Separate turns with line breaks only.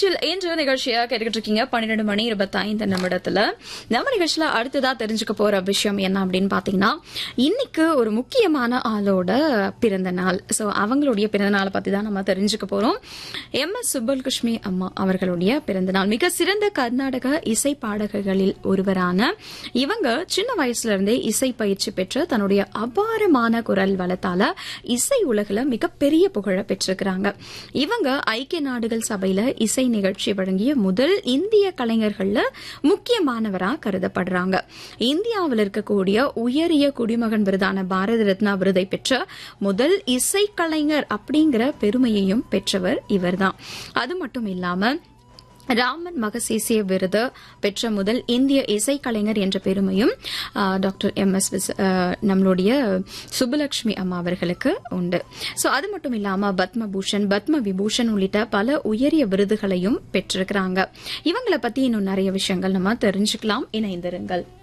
நெஞ்சில் இன்று நிகழ்ச்சியா கேட்டுக்கிட்டு இருக்கீங்க பன்னிரெண்டு மணி இருபத்தைந்து நிமிடத்துல நம்ம நிகழ்ச்சியில அடுத்ததா தெரிஞ்சுக்க போற விஷயம் என்ன அப்படின்னு பாத்தீங்கன்னா இன்னைக்கு ஒரு முக்கியமான ஆளோட பிறந்த நாள் சோ அவங்களுடைய பிறந்த நாளை பத்தி தான் நம்ம தெரிஞ்சுக்க போறோம் எம் எஸ் சுப்பல்கிருஷ்ணி அம்மா அவர்களுடைய பிறந்த நாள் மிக சிறந்த கர்நாடக இசை பாடகர்களில் ஒருவரான இவங்க சின்ன வயசுல இருந்தே இசை பயிற்சி பெற்று தன்னுடைய அபாரமான குரல் வளத்தால இசை உலகில மிகப்பெரிய புகழ பெற்றிருக்கிறாங்க இவங்க ஐக்கிய நாடுகள் சபையில இசை நிகழ்ச்சி வழங்கிய முதல் இந்திய கலைஞர்கள்ல முக்கியமானவரா கருதப்படுறாங்க இந்தியாவில் இருக்கக்கூடிய உயரிய குடிமகன் விருதான பாரத ரத்னா விருதை பெற்ற முதல் இசை கலைஞர் அப்படிங்கிற பெருமையையும் பெற்றவர் இவர்தான் அது மட்டும் இல்லாம ராமன் மகசேசிய விருது பெற்ற முதல் இந்திய இசைக்கலைஞர் என்ற பெருமையும் ஆ, டாக்டர் எம் எஸ் விஸ்- ஆ, நம்மளுடைய சுப்புலட்சுமி அம்மா அவர்களுக்கு உண்டு சோ அது மட்டும் இல்லாம பத்மபூஷன் பத்ம விபூஷன் உள்ளிட்ட பல உயரிய விருதுகளையும் பெற்றிருக்கிறாங்க இவங்களை பத்தி இன்னும் நிறைய விஷயங்கள் நம்ம தெரிஞ்சுக்கலாம் இணைந்திருங்கள்